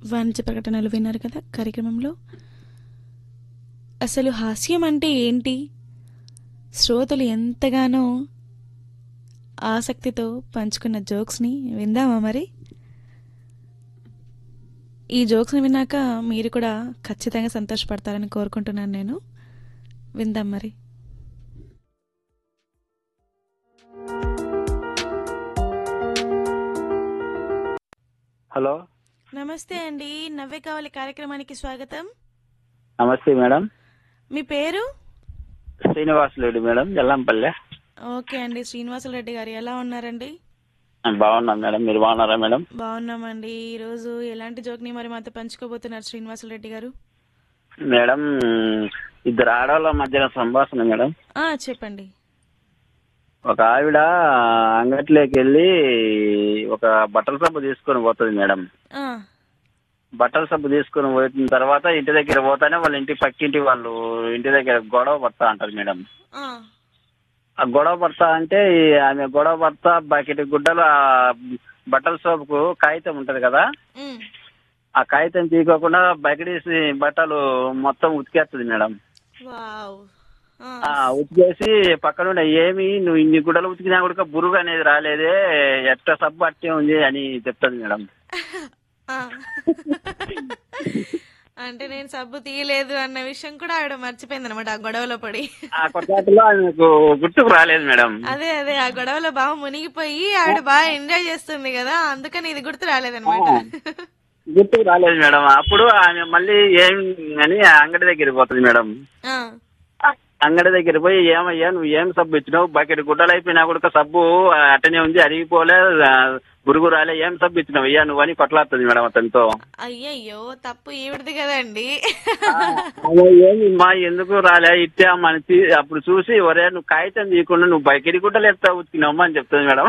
వాణిజ్య ప్రకటనలు విన్నారు కదా కార్యక్రమంలో అసలు హాస్యం అంటే ఏంటి శ్రోతలు ఎంతగానో ఆసక్తితో పంచుకున్న జోక్స్ని విందామా మరి ఈ జోక్స్ని విన్నాక మీరు కూడా ఖచ్చితంగా సంతోషపడతారని కోరుకుంటున్నాను నేను విందాం మరి హలో నమస్తే అండి నవ్వే కావాలి కార్యక్రమానికి స్వాగతం నమస్తే మేడం మీ పేరు శ్రీనివాసులు మేడం ఎల్లంపల్లె ఓకే అండి శ్రీనివాసులరెడ్డి గారు ఎలా ఉన్నారండి బాగున్నాం మేడం మీరు బాగున్నారా మేడం బాగున్నామండి ఈరోజు ఎలాంటి జోక్ని మరి మాతో పంచుకోబోతున్నారు శ్రీనివాసులరెడ్డి గారు మేడం ఇద్దరు ఆడవాళ్ళ మధ్యన సంభాషణ మేడం ఆ, చెప్పండి ఒక ఆవిడ అంగట్లోకి వెళ్ళి ఒక బట్టల సబ్బు తీసుకొని పోతుంది మేడం ఆ, బట్టల సబ్బు తీసుకొని పోయిన తర్వాత ఇంటి దగ్గర పోతానే వాళ్ళ ఇంటి పక్కింటి వాళ్ళు ఇంటి దగ్గర గొడవ పడతా అంటారు మేడం ఆ, ఆ గొడవ పడతా అంటే ఈ ఆమె గొడవ పడతా బకెట్ గుడ్డలు ఆ బట్టల సోపుకు కాగితం ఉంటది కదా ఉమ్, ఆ కాగితం తీసుకోకుండా బకెటేసి బట్టలు మొత్తం ఉతికేస్తుంది మేడం వావ్ ఆ, ఆ ఉతికేసి పక్కన ఏమి నువ్వు ఇన్ని గుడ్డలు ఉతికినా కూడా బురుగు అనేది రాలేదే ఎట్ట సబ్బు అట్టే ఉంది అని చెప్తుంది మేడం ఆ. అంటే నేను సబ్బు తీయలేదు అన్న విషయం కూడా ఆవిడ మర్చిపోయింది అనమాట ఆ గొడవలో పడి ఆ కొట్లాటలో ఆమెకు గుర్తుకు రాలేదు మేడం అదే అదే ఆ గొడవలో బాగా మునిగిపోయి ఆవిడ బాగా ఎంజాయ్ చేస్తుంది కదా అందుకని ఇది గుర్తు రాలేదన్నమాట గుర్తుకు రాలేదు మేడం అప్పుడు ఆమె మళ్ళీ ఏం అని అంగడి దగ్గరికి పోతుంది మేడం ఆ, అంగడి దగ్గర పోయి ఏమయ్యా నువ్వు ఏం సబ్బు ఇచ్చినావు బకెట్ గుడ్డలు అయిపోయినా కూడా సబ్బు అట్టనే ఉంది అరిగిపోలే ఆ, బురుగు రాలే ఏం సబ్బు ఇచ్చినావు అయ్యా నువ్వు అని కొట్లాడుతుంది మేడం అతనితో అయ్యయ్యో తప్పు ఈవిడది కదండి అలా ఏమి మా ఎందుకు రాలే ఇట్టే మనిషి అప్పుడు చూసి ఒరే నువ్వు కాగితం తీయకుండా నువ్వు బకెట్ గుడ్డలు ఎత్తా ఉతికినావమ్మా అని చెప్తుంది మేడం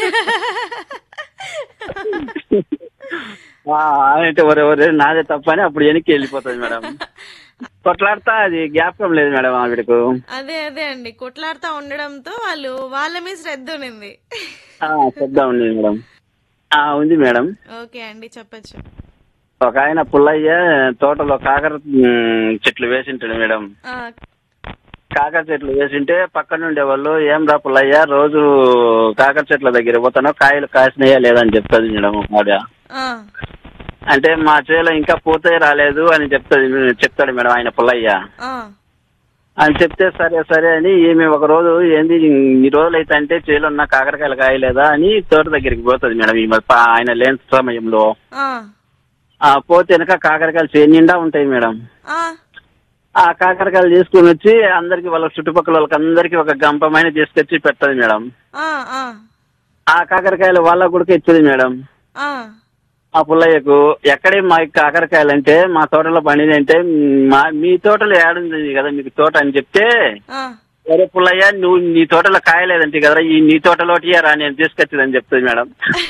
ఆ, అంటే ఒరే ఒరే నాదే తప్పని అప్పుడు వెనక్కి వెళ్ళిపోతుంది మేడం కొట్లాడుతా అది జ్ఞాపకం లేదు మేడం ఆవిడకు అదే అదే అండి కొట్లాడుతా ఉండడంతో వాళ్ళు వాళ్ళ మీద శ్రద్ధ ఉన్నింది ఆ, చెప్తా ఉంది మేడం ఆ, ఉంది మేడం ఓకే అండి చెప్పచ్చు ఒక ఆయన పుల్లయ్య తోటలో కాకర ఉమ్, చెట్లు వేసింటాడు మేడం ఆ, కాకర చెట్లు వేసింటే పక్కన ఉండే వాళ్ళు ఏం రా పుల్లయ్య రోజు కాకర చెట్ల దగ్గర పోతానో కాయలు కాసినాయా లేదని చెప్తుంది మేడం ఆవిడ ఆ, అంటే మా చేలో ఇంకా పూతే రాలేదు అని చెప్తుంది చెప్తాడు మేడం ఆయన పుల్లయ్య ఆ, అని చెప్తే సరే సరే అని ఈమె ఒక రోజు ఏంది ఇన్ని రోజులు అయితే అంటే చేలో ఉన్న కాకరకాయలు కాయలేదా అని తోట దగ్గరికి పోతుంది మేడం ఈ మ- ప- ఆయన లేని సమయంలో ఆ, ఆ పోతే వెనక కాకరకాయలు చేను నిండా ఉంటాయి మేడం ఆ, ఆ కాకరకాయలు తీసుకుని వచ్చి అందరికి వాళ్ళ చుట్టుపక్కల వాళ్ళకి అందరికి ఒక గంపమైన తీసుకొచ్చి పెడతది మేడం ఆ, ఆ, ఆ కాకరకాయలు వాళ్ళ కూడా ఇచ్చింది మేడం ఆ, ఆ పుల్లయ్యకు ఎక్కడే మా కాకరకాయలు అంటే మా తోటలో పండింది అంటే మా మీ తోటలో ఏడుంది కదా మీకు తోట అని చెప్తే ఆ. సరే పుల్లయ్య నువ్వు నీ తోటలో కాయలేదంటే కదా ఈ నీ తోటలోటి రా నేను తీసుకొచ్చిందని చెప్తుంది మేడం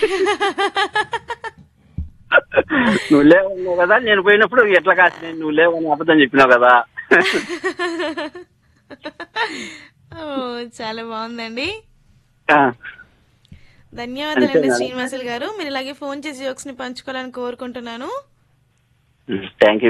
నువ్వు లేవన్నావు కదా నేను పోయినప్పుడు ఎట్లా కాసిన నువ్వు లేవని అబద్ధం చెప్పినావు కదా ఓ చాలా బాగుందండి ఆ, ధన్యవాదాలండి అంతే మేడం. శ్రీనివాసులు గారు మీరు ఇలాగే ఫోన్ చేసి జోక్స్ ని పంచుకోవాలని కోరుకుంటున్నాను థ్యాంక్ యూ